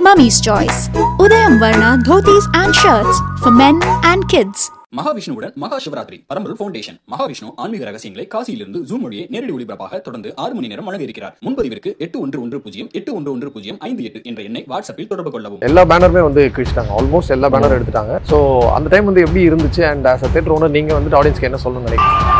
Mummy's Choice. Udayam Varna dhotis and shirts for men and kids. மகாவிஷ்ணுவுடன் மகா சிவராத்திரி பரம்பொருள் foundation Mahavishnu ஆன்மீக ரகசியங்களை காசியிலிருந்து ஜூம் மொழியை நேரடி ஒளிபரப்பாக தொடர்ந்து ஆறு மணி நேரம் வழங்க இருக்கிறார் முன்பதிவிற்கு எட்டு ஒன்று ஒன்று பூஜ்ஜியம் எட்டு ஒன்று ஒன்று பூஜ்ஜியம் ஐந்து எட்டு என்ற எண்ணை வாட்ஸ்அப்பில் தொடர்பு கொள்ளவும் எல்லா பேனருமே வந்து கிழிச்சிட்டாங்க ஆல்மோஸ்ட் எல்லா பேனர் எடுத்துட்டாங்க ஸோ அந்த டைம் வந்து எப்படி இருந்துச்சு and as a theatre owner நீங்கள் வந்துட்டு ஆடியன்ஸ்க்கு என்ன சொல்லணும்னு நினைக்கிறீங்க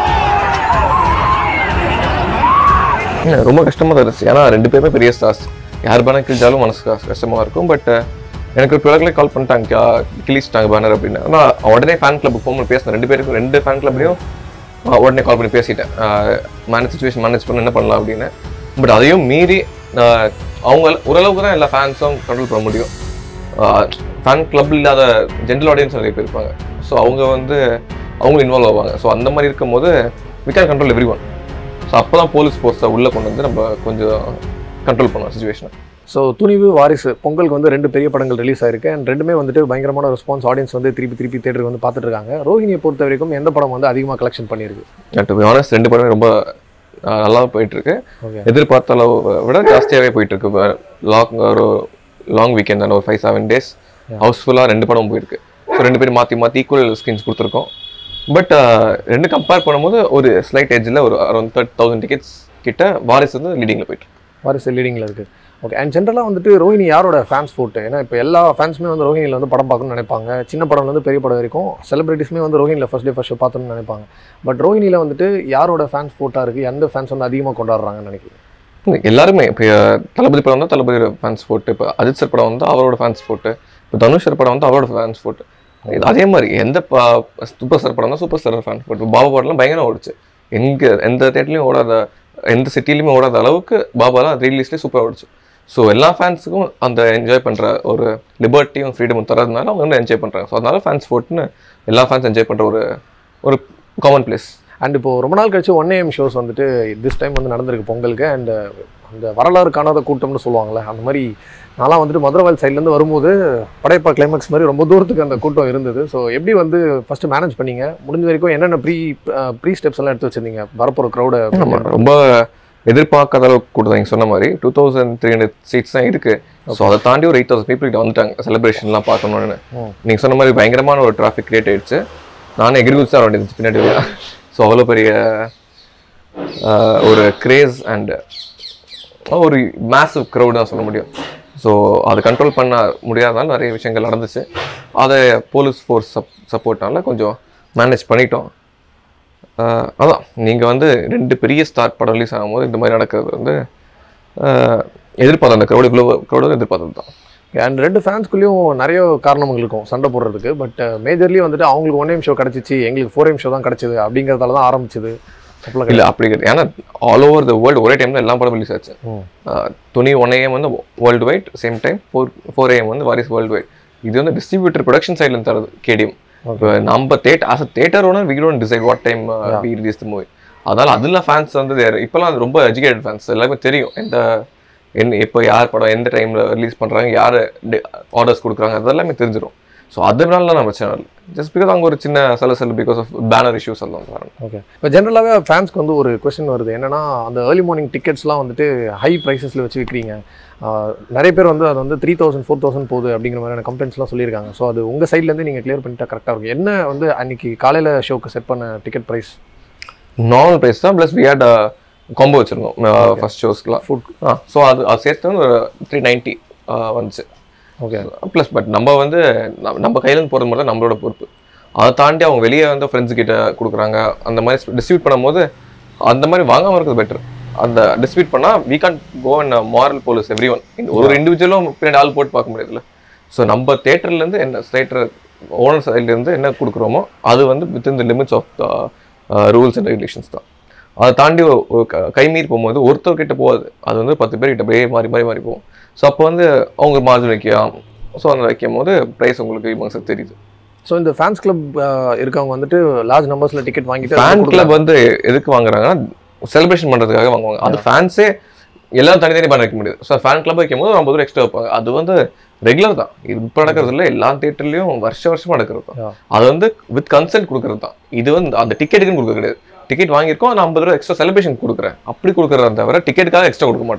இல்ல, ரொம்ப கஷ்டமாக தான் இருந்துச்சு ஏன்னா ரெண்டு பேருமே பெரிய ஸ்டார்ஸ் யார் பேனர் கிழிச்சாலும் மனசு கஷ்ட- கஷ்டமா இருக்கும் பட் எனக்கு ஒரு பிறகுல கால் பண்ணிட்டாங்க கா- கிழிச்சிட்டாங்க பேனர் அப்படின்னு ஆனால் உடனே ஃபேன் கிளப் ஃபோன் பண்ணி பேசினேன் ரெண்டு பேருக்கும் ரெண்டு ஃபேன் கிளப்லையும் உடனே கால் பண்ணி பேசிட்டேன் மேனேஜ் சுச்சுவேஷன் மேனேஜ் பண்ண என்ன பண்ணலாம் அப்படின்னு பட் அதையும் மீறி ஆஹ், அவங்க ஓரளவுக்கு தான் எல்லா ஃபேன்ஸும் கண்ட்ரோல் பண்ண முடியும் ஃபேன் கிளப் இல்லாத ஜென்ரல் ஆடியன்ஸ் நிறைய பேர் இருப்பாங்க ஸோ அவங்க வந்து அவங்களும் இன்வால்வ் ஆவாங்க ஸோ அந்த மாதிரி இருக்கும்போது we can control every one so அப்போ தான் போலீஸ் ஃபோர்ஸை உள்ளே கொண்டு வந்து நம்ம கொஞ்சம் கண்ட்ரோல் பண்ணுவோம் சுச்சுவேஷனை ஸோ துணிவு வாரிசு பொங்கலுக்கு வந்து ரெண்டு பெரிய படங்கள் ரிலீஸ் ஆயிருக்கு அண்ட் ரெண்டுமே வந்துட்டு பயங்கரமான ரெஸ்பான்ஸ் ஆடியன்ஸ் வந்து திருப்பி திருப்பி தேட்டருக்கு வந்து பார்த்துட்டு இருக்காங்க ரோஹிணியை பொறுத்த வரைக்கும் எந்த படம் வந்து அதிகமாக கலெக்ஷன் பண்ணியிருக்கு டு பி ஆனஸ்ட் ரெண்டு படமே ரொம்ப ஆஹ், நல்லா போயிட்டு இருக்கு ஓகே எதிர்பார்த்த அளவு விட ஜாஸ்தியாகவே போயிட்டு இருக்கு லாங் ஒரு லாங் வீக்கெண்ட் தானே ஒரு ஃபைவ் செவன் டேஸ் ஹவுஸ்ஃபுல்லாக ரெண்டு படம் போயிருக்கு ஸோ ரெண்டு பேரும் மாற்றி மாற்றி ஈக்குவல் ஸ்கிரீன்ஸ் கொடுத்துருக்கோம் பட் ரெண்டு கம்பேர் பண்ணும்போது ஒரு ஸ்லைட் எட்ஜில் ஒரு அரௌண்ட் தேர்ட் தௌசண்ட் டிக்கெட்ஸ் கிட்ட வாரிசு வந்து லீடிங்கில் போயிட்டு இருக்கு. வாரிசு லீடிங்கில் இருக்குது ஓகே அண்ட் ஜென்ரலாக வந்துட்டு ரோஹிணி யாரோட ஃபேன்ஸ் ஃபோட்டு ஏன்னா இப்போ எல்லா ஃபேன்ஸுமே வந்து ரோஹினியில் வந்து படம் பார்க்கணும்னு நினைப்பாங்க சின்ன படம்லேருந்து பெரிய படம் வரைக்கும் செலிபிரிட்டிஸ்மே வந்து ரோஹினியில் ஃபர்ஸ்ட் டே ஃபர்ஸ்ட் ஷோ பார்க்கணும்னு நினைப்பாங்க பட் ரோஹினியில் வந்துட்டு யாரோட ஃபேன்ஸ் ஃபோட்டாக இருக்குது எந்த ஃபேன்ஸ் வந்து அதிகமாக கொண்டாடுறாங்கன்னு நினைக்கிறேன் எல்லாருமே இப்போ தளபதி படம் வந்து தளபதி ஃபேன்ஸ் போட்டு இப்போ அஜித் சார் படம் வந்து அவரோட ஃபேன்ஸ் போட்டு இப்போ தனுஷ் சார் படம் வந்து அவரோட ஃபேன்ஸ் போட்டு இது அதே மாதிரி எந்த சூப்பர் ஸ்டார் படம் தான் சூப்பர் ஸ்டார் ஃபேன்ஸ் போட்டு இப்போ பாபா படம்லாம் பயங்கரம் ஓடிச்சு எங்க எந்த தேட்டர்லையும் ஓடாத எந்த சிட்டிலையுமே ஓடாத அளவுக்கு பாபாலாம் ரீலீஸ்லேயே சூப்பராக ஓடிச்சு ஸோ எல்லா ஃபேன்ஸுக்கும் அந்த என்ஜாய் பண்ணுற ஒரு லிபர்ட்டியும் ஃப்ரீடமும் தரதுனால அவங்க வந்து என்ஜாய் பண்ணுறாங்க ஸோ அதனால ஃபேன்ஸ் போட்டுன்னு எல்லா ஃபேன்ஸ் என்ஜாய் பண்ணுற ஒரு ஒரு காமன் பிளேஸ் அண்ட் இப்போ ரொம்ப நாள் கழிச்சு ஒன் ஏஎம் ஷோஸ் வந்துட்டு திஸ் டைம் வந்து நடந்திருக்கு பொங்கலுக்கு அண்ட் அந்த வரலாறு காணாத கூட்டம்னு சொல்லுவாங்கள்ல அந்த மாதிரி நான்லாம் வந்துட்டு மதுரவாயல் சைட்லேருந்து வரும்போது படையப்பா கிளைமேக்ஸ் மாதிரி ரொம்ப தூரத்துக்கு அந்த கூட்டம் இருந்தது ஸோ எப்படி வந்து ஃபஸ்ட்டு மேனேஜ் பண்ணீங்க முடிஞ்ச வரைக்கும் என்னென்ன ப்ரீ ப்ரீ ஸ்டெப்ஸ் எல்லாம் எடுத்து வச்சிருந்தீங்க வரப்போகிற க்ரௌடை ஆமா, ரொம்ப எதிர்பார்க்காத அளவுக்கு கூட நீங்க சொன்ன மாதிரி two thousand three hundred seats தான் இருக்கு ஸோ அதை தாண்டி ஒரு எயிட் தௌசண்ட் பீப்புள் வந்துட்டாங்க செலிப்ரேஷன்லாம் பார்க்கணும்னு ம். நீங்க சொன்ன மாதிரி பயங்கரமான ஒரு டிராஃபிக் கிரியேட் ஆயிடுச்சு நானும் எகிரி குதிச்சு தான் வேண்டியது பின்னாடி ஸோ அவ்வளோ பெரிய ஆஹ், ஒரு கிரேஸ் அண்ட் ஒரு மேசிவ் க்ரௌட் தான் சொல்ல முடியும் ஸோ அதை கண்ட்ரோல் பண்ண முடியாதனால நிறைய விஷயங்கள் நடந்துச்சு அதை போலீஸ் ஃபோர்ஸ் சப் சப்போர்ட்னால கொஞ்சம் மேனேஜ் பண்ணிட்டோம் ஆஹ் அதான் நீங்கள் வந்து ரெண்டு பெரிய ஸ்டார் படம் ரிலீஸ் ஆகும்போது இந்த மாதிரி நடக்கிறது வந்து ஆஹ் எதிர்பார்த்த அந்த க்ரௌட் இவ்வளோ க்ரௌடு எதிர்பார்த்தது தான் அண்ட் ரெண்டு ஃபேன்ஸ்குள்ளேயும் நிறைய காரணங்கள் இருக்கும் சண்டை போடுறதுக்கு பட் மேஜர்லி வந்துட்டு அவங்களுக்கு ஒன் ஏம் ஷோ கிடச்சிச்சு எங்களுக்கு ஃபோர் ஏம் ஷோ தான் கிடச்சிது அப்படிங்கிறதால தான் ஆரம்பிச்சது அப்படிலாம் இல்லை அப்படி கிடையாது ஏன்னா ஆல் ஓவர் த வேர்ல்டு ஒரே டைம் தான் எல்லா படம் ரிலீஸ் ஆச்சு ம். ஆஹ் துணி ஒன் ஏஎம் வந்து world wide same time four four AM வந்து வாரிஸ் வேர்ல்டு வைட் இது வந்து டிஸ்ட்ரிபியூட்டர் ப்ரொடக்ஷன் சைட்லேருந்து தரது கேடிஎம் இப்போ நம்ம theatre as a theatre owner we don't decide what time we release the movie அதனால அதில் ஃபேன்ஸ் வந்து they are- இப்போலாம் அது ரொம்ப எஜுகேட்டட் ஃபேன்ஸ் எல்லாருமே தெரியும் எந்த என்ன எப்போ யார் படம் எந்த டைமில் ரிலீஸ் பண்ணுறாங்க யார் ஆர்டர்ஸ் கொடுக்குறாங்க அதெல்லாமே தெரிஞ்சிடும் ஸோ அதனால தான் நம்ம சேனல் ஜஸ்ட் பிகாஸ் அங்கே ஒரு சின்ன சலசல் பிகாஸ் ஆஃப் பேனர் இஷ்யூஸ் எல்லாம் காரணம் ஓகே இப்போ ஜென்ரலாகவே ஃபேன்ஸ்க்கு வந்து ஒரு கொஸ்டின் வருது என்னன்னா அந்த ஏர்லி மார்னிங் டிக்கெட்ஸ்லாம் வந்துட்டு ஹை ப்ரைஸஸில் வச்சு விற்கிறீங்க ஆஹ் நிறைய பேர் வந்து அது வந்து த்ரீ தௌசண்ட் ஃபோர் தௌசண்ட் போகுது அப்படிங்கிற மாதிரியான கம்ப்ளைண்ட்ஸ்லாம் சொல்லியிருக்காங்க ஸோ அது உங்கள் சைட்லேருந்து நீங்கள் கிளியர் பண்ணிட்டா கரெக்டாக இருக்கும் என்ன வந்து அன்னைக்கு காலையில் ஷோக்கு செட் பண்ண டிக்கெட் ப்ரைஸ் நார்மல் ப்ரைஸ் தான் ப்ளஸ் வி ஹேட் காம்போ வச்சிருந்தோம் ஃபர்ஸ்ட் ஷோஸ்க்குலாம் ஃபுட் ஆ ஸோ அது அது சேர்த்து வந்து ஒரு த்ரீ நைன்ட்டி வந்துச்சு ஓகே ப்ளஸ் பட் நம்ம வந்து நம்ம- நம்ம கையிலேருந்து போகிறது மட்டும் தான் நம்மளோட பொறுப்பு அதை தாண்டி அவங்க வெளியே வந்து ஃப்ரெண்ட்ஸ் கிட்ட கொடுக்குறாங்க அந்த மாதிரி டிஸ்ட்ரிபியூட் பண்ணும்போது அந்த மாதிரி வாங்காமல் இருக்கிறது பெட்டர் அந்த டிஸ்ட்ரிபியூட் பண்ணால் we can't go and moral police every one ஒரு ஒரு இண்டிவிஜுவலும் பின்னாடி ஆள் போட்டு பார்க்க முடியாதுல்ல ஸோ நம்ம தேட்டர்லேருந்து என்ன தேட்டர் ஓனர் சைட்லேருந்து என்ன கொடுக்குறோமோ அது வந்து within the limits of the rules and regulations தான் அதை தாண்டி ஒரு- ஒரு க- கைமீறி போகும்போது ஒருத்தர் கிட்ட போகாது அது வந்து பத்து பேர் கிட்ட அப்படியே மாறி மாறி மாறி போகும் ஸோ அப்போ வந்து அவங்க மார்ஜின் வைக்கலாம் ஸோ அந்த வைக்கும் போது ப்ரைஸ் உங்களுக்கு இவங்க தெரியுது ஸோ இந்த ஃபேன்ஸ் கிளப் இருக்கவங்க வந்துட்டு லார்ஜ் நம்பர்ஸில் டிக்கெட் வாங்கிட்டு ஃபேன் அதை கிளப் வந்து எதுக்கு வாங்குறாங்கன்னா செலிப்ரேஷன் பண்ணுறதுக்காக வாங்குவாங்க அது ஃபேன்ஸே எல்லாம் தனித்தனி பண்ண வைக்க முடியாது ஸோ ஃபேன் கிளப் வைக்கும் போது ஐம்பது ரூபா எக்ஸ்ட்ரா வைப்பாங்க அது வந்து ரெகுலர் தான் இது இப்போ நடக்கிறது இல்லை எல்லா தேட்டர்லையும் வருஷ வருஷமா நடக்கிறது தான் Yeah. அது வந்து வித் கன்சென்ட் கொடுக்கறது தான் இது வந்து அந்த டிக்கெட்டுக்குன்னு கொடுக்க கிடையாது டிக்கெட் வாங்கியிருக்கோம் நான் ஐம்பது ரூபா எக்ஸ்ட்ரா செலிப்ரேஷன் கொடுக்குறேன் அப்படி கொடுக்குறத தவிர டிக்கெட்டுக்காக எக்ஸ்ட்ரா கொடுக்க மாட்டாங்க யாரும்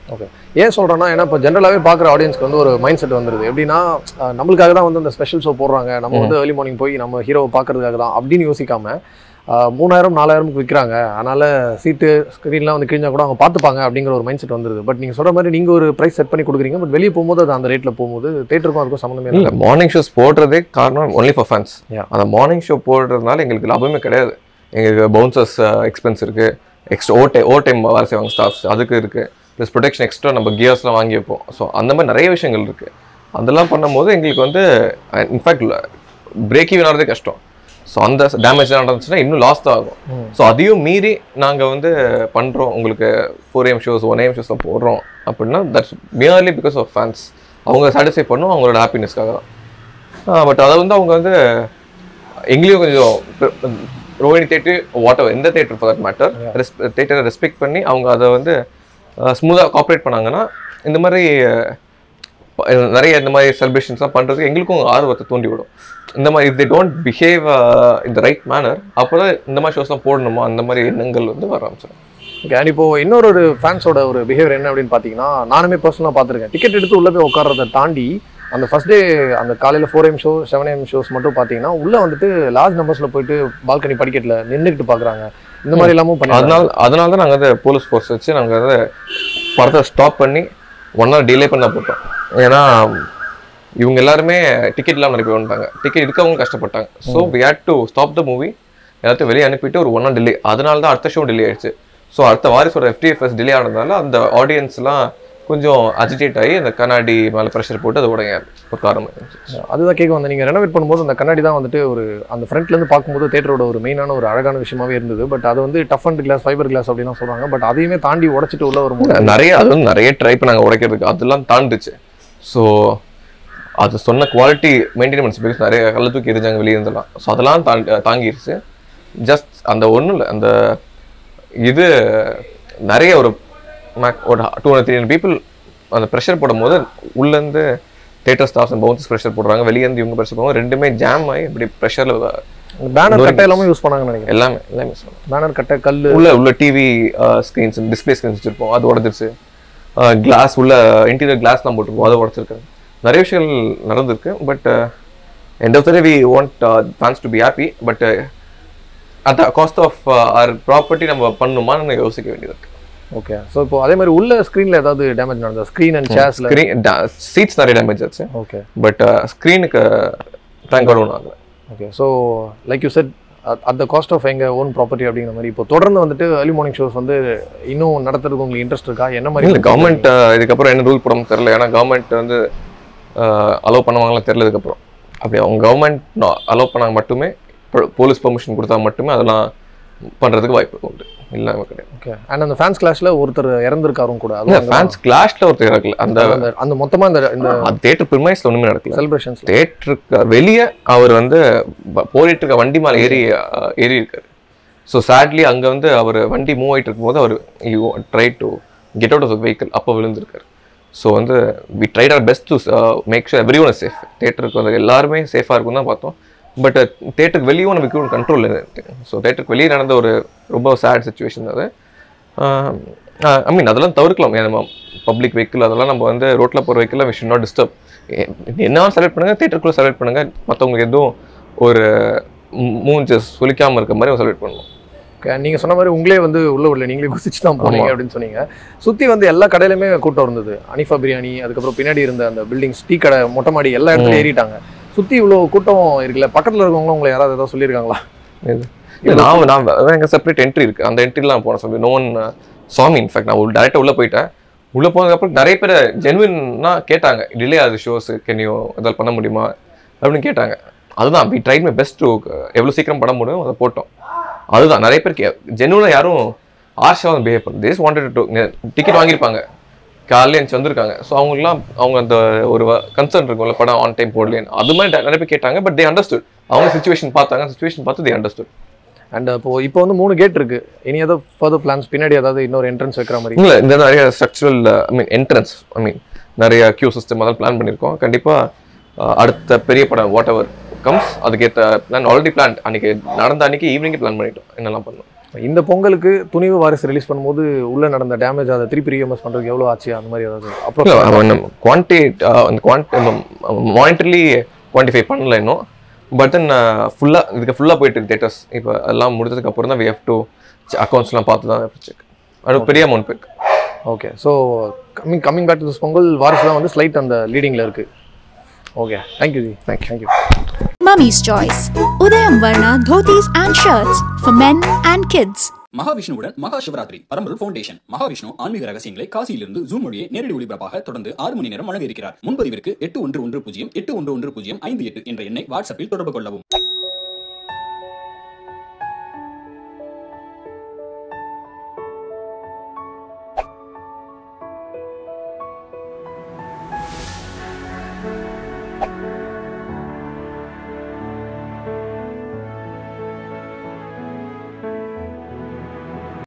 ஓகே ஏன் சொல்கிறேன்னா ஏன்னா இப்போ ஜென்ரலாகவே பார்க்குற ஆடியன்ஸ்க்கு வந்து ஒரு மைண்ட் செட் வந்துருது எப்படின்னா அஹ், நம்மளுக்காக தான் வந்து அந்த ஸ்பெஷல் ஷோ போடுறாங்க நம்ம வந்து ஏர்லி மார்னிங் போய் நம்ம ஹீரோவை பார்க்கறதுக்காக தான் அப்படின்னு யோசிக்காம அஹ், மூணாயிரம் நாலாயிரமுக்கு விற்கிறாங்க அதனால சீட்டு ஸ்க்ரீன்லாம் வந்து கிழிஞ்சா கூட அவங்க பார்த்துப்பாங்க அப்படிங்கிற ஒரு மைண்ட் செட் வந்துருது பட் நீங்கள் சொல்கிற மாதிரி நீங்கள் ஒரு ப்ரைஸ் செட் பண்ணி கொடுக்குறீங்க பட் வெளியே போகும்போது அது அந்த ரேட்டில் போகும்போது தேட்டருக்கும் அதுக்கும் சம்மந்தமே இல்லை இல்லை மார்னிங் ஷோஸ் போடுறதே காரணம் ஒன்லி ஃபார் ஃபேன்ஸ் Yeah. அந்த மார்னிங் ஷோ போடுறதுனால எங்களுக்கு லாபமே கிடையாது எங்களுக்கு பவுன்சர்ஸ் எக்ஸ்பென்ஸ் இருக்கு extra overtime overtime வேலை செய்வாங்க ஸ்டாஃப்ஸ் அதுக்கு இருக்கு ப்ளஸ் ப்ரொடெக்ஷன் எக்ஸ்ட்ரா நம்ம கியர்ஸ்லாம் வாங்கி வைப்போம் ஸோ அந்த மாதிரி நிறைய விஷயங்கள் இருக்கு அதெல்லாம் பண்ணும்போது எங்களுக்கு வந்து இன்ஃபேக்ட் பிரேக் ஈவன் ஆகிறதே கஷ்டம் ஸோ அந்த டேமேஜ் நடந்துச்சுன்னா இன்னும் லாஸ் தான் ஆகும் ம். ஸோ அதையும் மீறி நாங்கள் வந்து பண்ணுறோம் உங்களுக்கு four AM shows one AM ஷோஸ்லாம் போடுறோம் அப்படின்னா that's merely because of fans அவங்க சாட்டிஸ்ஃபை பண்ணும் அவங்களோட ஹாப்பினஸ்க்காக தான் பட் அதை வந்து அவங்க வந்து எங்களையும் கொஞ்சம் ரோஹினி தேட்டர் வாட் எவர் எந்த தேட்டர் ஃபார் தட் மேட்டர் தேட்டரை ரெஸ்பெக்ட் பண்ணி அவங்க அதை வந்து ஸ்மூத்தாக காப்ரேட் பண்ணாங்கன்னா இந்த மாதிரி அஹ், ப- நிறைய இந்த மாதிரி செலிப்ரேஷன்ஸ்லாம் பண்ணுறதுக்கு எங்களுக்கும் ஆர்வத்தை தூண்டி விடும் இந்த மாதிரி இஃப் தே டோன்ட் பிஹேவ் இந்த ரைட் மேனர் அப்போ தான் இந்த மாதிரி ஷோஸ்லாம் போடணுமா அந்த மாதிரி எண்ணங்கள் வந்து வர ஆரம்பிச்சிடும் ஓகே அண்ட் இப்போ இன்னொரு ஒரு ஃபேன்ஸோட ஒரு பிஹேவியர் என்ன அப்படின்னு பார்த்தீங்கன்னா நானுமே பர்சனலாக பார்த்துருக்கேன் டிக்கெட் எடுத்து உள்ளே போய் உட்கார்றதை தாண்டி அந்த ஃபர்ஸ்ட் டே அந்த காலையில் four AM show seven AM shows மட்டும் பார்த்தீங்கன்னா உள்ளே வந்துட்டு லார்ஜ் நம்பர்ஸில் போயிட்டு பால்கனி படிக்கட்டில் நின்றுக்கிட்டு பார்க்குறாங்க இந்த மாதிரி எல்லாமும் பண்ணி அதனால அதனால தான் நாங்கள் வந்து போலீஸ் ஃபோர்ஸ் வச்சு நாங்கள் வந்து படத்தை ஸ்டாப் பண்ணி ஒன் ஹவர் டிலே பண்ண போட்டோம் ஏன்னா இவங்க எல்லாருமே டிக்கெட் இல்லாமல் நிறைய பேர் வந்துட்டாங்க டிக்கெட் இருக்கவங்க கஷ்டப்பட்டாங்க so we had to stop the movie எல்லாத்தையும் வெளியே அனுப்பிட்டு ஒரு ஒன் ஹவர் டிலே அதனால தான் அடுத்த ஷோ டிலே ஆயிடுச்சு ஸோ அடுத்த வாரிசோட எஃப்டிஎஃப்எஸ் டிலே ஆனதுனால அந்த ஆடியன்ஸ்லாம் கொஞ்சம் அஜிடேட் ஆகி அந்த கண்ணாடி மேலே ப்ரெஷர் போட்டு அது உடைய ஒரு காரணம் இருந்துச்சு அதுதான் கேட்க வந்து நீங்கள் ரெனோவேட் பண்ணும்போது அந்த கண்ணாடி தான் வந்துட்டு ஒரு அந்த ஃப்ரண்ட்லேருந்து பார்க்கும்போது தேட்டரோட ஒரு மெயினான ஒரு அழகான விஷயமாவே இருந்தது பட் அது வந்து tough and glass fibre glass அப்படிலாம் சொல்கிறாங்க பட் அதையுமே தாண்டி உடச்சிட்டு உள்ள வரும்போது நிறைய அது வந்து நிறைய ட்ரை பண்ணாங்க உடைக்கிறதுக்கு அதெல்லாம் தாண்டுச்சு ஸோ அது சொன்ன குவாலிட்டி மெயின்டைன்மெண்ட்ஸ் பிகாஸ் நிறைய கள்ள தூக்கி எரிஞ்சாங்க வெளியே இருந்தெல்லாம் ஸோ அதெல்லாம் தாண்டி தாங்கிருச்சு ஜஸ்ட் அந்த ஒன்றும் இல்லை அந்த இது நிறைய ஒரு mac- ஒரு two hundred three hundred people அந்த ப்ரெஷர் போடும்போது உள்ளேருந்து theatre staffs and bouncers pressure போடுறாங்க வெளியேருந்து இவங்க ப்ரெஷர் போடுவாங்க ரெண்டுமே ஜாம் ஆகி இப்படி ப்ரெஷரில் பேனர் கட்டை எல்லாமே யூஸ் பண்ணாங்கன்னு நினைக்கிறேன் எல்லாமே எல்லாமே சொல்லலாம் பேனர் கட்டை கல் உள்ள உள்ள டிவி ஸ்க்ரீன்ஸ் டிஸ்பிளே ஸ்க்ரீன்ஸ் வச்சிருப்போம் அது உடஞ்சிருச்சு கிளாஸ் உள்ள இன்டீரியர் கிளாஸ் தான் போட்டிருப்போம் அதை உடச்சிருக்காங்க நிறைய விஷயங்கள் நடந்திருக்கு but end of the day we want fans to be happy but at cost of our property நம்ம பண்ணுமான்னு யோசிக்க வேண்டியது இருக்கு ஓகே ஸோ இப்போ அதே மாதிரி உள்ள ஸ்க்ரீனில் ஏதாவது டேமேஜ் நடந்தது ஸ்க்ரீன் அண்ட் சேர்ஸில் ஸ்க்ரீன் சீட்ஸ் நிறைய டேமேஜ் ஆச்சு ஓகே பட் ஸ்க்ரீனுக்கு தேங்க் ஒன்றும் ஆகல okay so like you said at the cost of எங்கள் ஓன் ப்ராப்பர்ட்டி அப்படிங்கிற மாதிரி இப்போ தொடர்ந்து வந்துட்டு ஏர்லி மார்னிங் ஷோஸ் வந்து இன்னும் நடத்துறதுக்கு உங்களுக்கு இன்ட்ரெஸ்ட் இருக்கா என்ன மாதிரி இல்லை கவர்மெண்ட் இதுக்கப்புறம் என்ன ரூல் போடாமல் தெரில ஏன்னா கவர்மெண்ட் வந்து அலோவ் பண்ணுவாங்களா தெரில இதுக்கப்புறம் அப்படி அவங்க கவர்மெண்ட் அலோவ் பண்ணாங்க மட்டுமே போலீஸ் பெர்மிஷன் கொடுத்தா மட்டுமே அதெல்லாம் பண்ணுறதுக்கு வாய்ப்பு உண்டு இல்லாமல் கிடையாது ஓகே அண்ட் அந்த ஃபேன்ஸ் கிளாஷ்ல ஒருத்தர் இறந்திருக்காரும் கூட இல்லை அது ஃபேன்ஸ் கிளாஷ்ல ஒருத்தர் இறக்கல அந்த அந்த அந்த மொத்தமா இந்த இந்த அது தேட்டர் பிரிமைஸ்ல ஒன்றுமே நடக்கல செலிப்ரேஷன்ஸ் தேட்டருக்கு வெளியே அவர் வந்து வ- போயிட்டு இருக்க வண்டி மேலே ஏறி அஹ், ஏறி இருக்காரு ஸோ சேட்லி அங்கே வந்து அவர் வண்டி மூவ் ஆயிட்டு இருக்கும்போது அவர் try to get out of the vehicle அப்போ விழுந்திருக்காரு ஸோ வந்து we tried our best to make sure every one safe தேட்டருக்கு வந்து எல்லாருமே சேஃபாக இருக்கும் தான் பார்த்தோம் பட் தேட்டருக்கு வெளியும் நமக்கு கண்ட்ரோல் ஸோ தேட்டருக்கு வெளியே நடந்த ஒரு ரொம்ப சேட் சுச்சுவேஷன் அது ஐ மீன் அதெல்லாம் தவிர்க்கலாம் ஏன் நம்ம பப்ளிக் வெஹிக்கிள் அதெல்லாம் நம்ம வந்து ரோட்டில் போகிற vehicle we should not disturb என்ன செலக்ட் பண்ணுங்க தேட்டருக்குள்ளே செலக்ட் பண்ணுங்க மற்றவங்களுக்கு எதுவும் ஒரு மூஞ்ச சொலிக்காமல் இருக்க மாதிரி செலக்ட் பண்ணணும் Okay, நீங்க சொன்ன மாதிரி உங்களே வந்து உள்ள உள்ள நீங்களே குதிச்சு தான் போனீங்க ஆமா. அப்படின்னு சொன்னீங்க சுத்தி வந்து எல்லா கடையிலுமே கூட்டம் இருந்தது அனிஃபா பிரியாணி அதுக்கப்புறம் பின்னாடி இருந்த அந்த பில்டிங்ஸ் டீ கடை மொட்டை மாடி எல்லா இடத்துலயும் ஏறிட்டாங்க சுத்தி இவ்வளவு கூட்டம் இருக்குல்ல பக்கத்துல இருக்கவங்க உங்களை யாராவது ஏதாவது சொல்லியிருக்காங்களா இல்ல, நான் நான் எங்கள் செப்பரேட் என்ட்ரி இருக்கு அந்த என்ட்ரிலாம் போன சொல்லி நோன் சாமி இன்ஃபேக்ட் நான் டேரெக்டாக உள்ளே போயிட்டேன் உள்ளே போனதுக்கப்புறம் நிறைய பேர் ஜென்வின்னா கேட்டாங்க டிலே ஆகுது ஷோஸ் கெனியோ ஏதாவது பண்ண முடியுமா அப்படின்னு கேட்டாங்க அதுதான் we tried my best to எவ்வளோ சீக்கிரம் பண்ண முடியும் அதை போட்டோம் அதுதான் நிறைய பேர் ஜென்வனாக யாரும் ஆர்ஷாக பிஹேவ் பண்ணு திஸ் வாண்டட் டு டிக்கெட் வாங்கியிருப்பாங்க காலையில் எழுந்து வந்திருக்காங்க ஸோ அவங்களாம் அவங்க அந்த ஒரு கன்சர்ன் இருக்கும்ல படம் ஆன் டைம் போடலேன்னு அது மாதிரி நிறைய பேர் கேட்டாங்க பட் தே அண்டர்ஸ்டுட் அவங்க சுச்சுவேஷன் பார்த்தாங்க சுச்சுவேஷன் பார்த்து தே அண்டர்ஸ்டுட் அண்ட் இப்போ இப்போ வந்து மூணு கேட் இருக்கு இனி ஏதோ ஃபர்தர் பிளான்ஸ் பின்னாடி ஏதாவது இன்னொரு என்ட்ரன்ஸ் வைக்கிற மாதிரி இல்லை இந்த நிறைய ஸ்ட்ரக்சரல் ஐ மீன் என்ட்ரன்ஸ் ஐ மீன் நிறைய கியூ சிஸ்டம் அதெல்லாம் பிளான் பண்ணியிருக்கோம் கண்டிப்பாக அடுத்த பெரிய படம் வாட் எவர் கம்ஸ் அதுக்கேற்ற பிளான் ஆல்ரெடி பிளான் அன்னைக்கு நடந்த அன்னைக்கு ஈவினிங் பிளான் பண்ணிட்டோம் என்னெல்லாம் பண்ணணும் இந்த பொங்கலுக்கு துணிவு வாரிசு ரிலீஸ் பண்ணும்போது உள்ள நடந்த டேமேஜ் அதை திருப்பி ரீஎம்எஸ் பண்றதுக்கு எவ்வளவு ஆச்சு அந்த மாதிரி ஏதாவது இல்லை அப்புறம் அவன் குவான்டிட் அந்த குவான்ட் மானிட்டர்லி குவான்டிஃபை பண்ணல இன்னும் பட் தென் ஃபுல்லாக இதுக்கு ஃபுல்லாக போயிட்டு தேட்டர்ஸ் இப்போ எல்லாம் முடிஞ்சதுக்கு அப்புறம் தான் வி ஹவ் டு அக்கௌண்ட்ஸ்லாம் பார்த்து தான் செக் அது பெரிய அமௌண்ட் போயிருக்கு okay so coming coming back to this Pongal Varisu தான் வந்து ஸ்லைட் அந்த லீடிங்ல இருக்கு okay thank you ji thank you thank you Mummy's Choice. Udayam Varna dhotis and shirts for men and kids. மகாவிஷ்ணுவுடன் மகா சிவராத்திரி பரம்பொருள் ஃபவுண்டேஷன் மகாவிஷ்ணு ஆன்மீக ரகசியங்களை காசியிலிருந்து ஜூம் மொழியை நேரடி ஒளிபரப்பாக தொடர்ந்து ஆறு மணி நேரம் வழங்க இருக்கிறார் முன்பதிவிற்கு எட்டு ஒன்று ஒன்று பூஜ்ஜியம் எட்டு ஒன்று ஒன்று பூஜ்ஜியம் ஐந்து எட்டு என்ற எண்ணை வாட்ஸ்அப்பில் தொடர்பு கொள்ளவும்